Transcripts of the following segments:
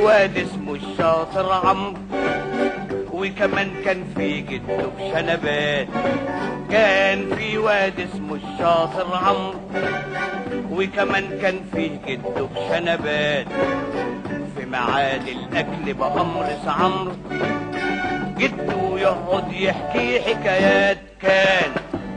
واد اسمه الشاطر عمرو وكمان كان في جده بشنبات كان في واد اسمه الشاطر عمرو وكمان كان فيه جده بشنبات في ميعاد الاكل بامر عمرو جده يقعد يحكي حكايات كان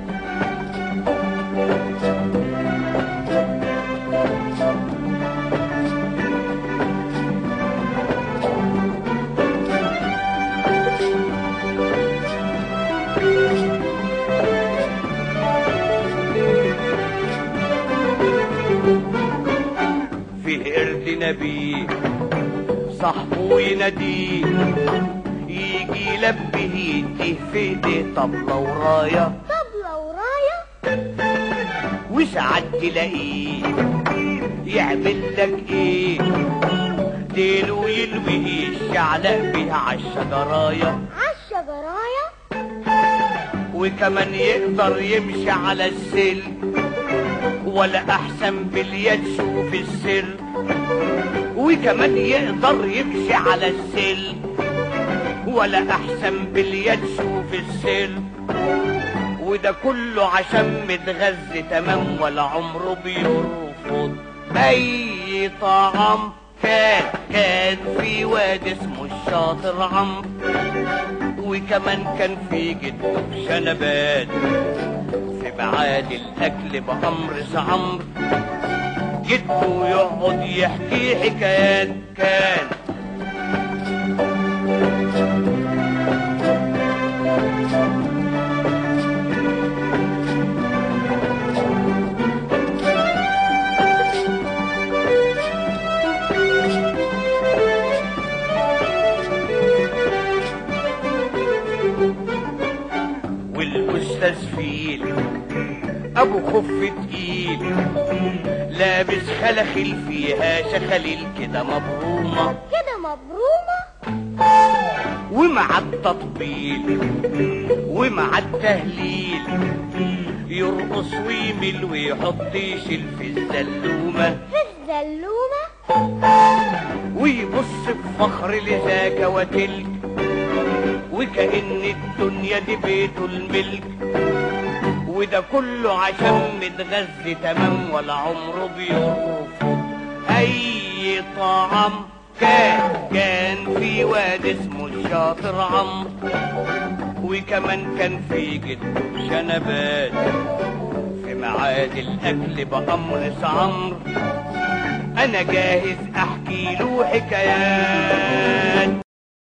فيه قرد نبي صاحبه يناديه يجي يلبيه يديه في ايديه طبلة وراية طبلة وراية وساعات تلاقيه يعمل لك ايه ديله يلويه الشعلق بيها عالشجراية عالشجراية وكمان يقدر يمشي على السلك ولا احسن باليد شوف السر وكمان يقدر يمشي على السلك ولا احسن باليد شوف السر وده كله عشان متغذي تمام ولا عمره بيرفض اي طعام كان كان في واد اسمه الشاطر عمرو وكمان كان في جده بشنبات في ميعاد الاكل بامر عمرو جده يقعد يحكي حكايات كان والاستاذ فيل ابو خف تقيل لابس خلخل فيها شخاليل كده مبرومه كده مبرومة ومع التطبيل ومع التهليل يرقص ويمل ويحط يشيل في الزلومه في الزلومة ويبص بفخر لذاك وتلك وكأن الدنيا دي بيته الملك وده كله عشان متغذي تمام ولا عمره بيرفض اي طعام كان كان في واد اسمه الشاطر عمرو وكمان كان في جده بشنبات في ميعاد الاكل بامر عمرو انا جاهز احكي له حكايات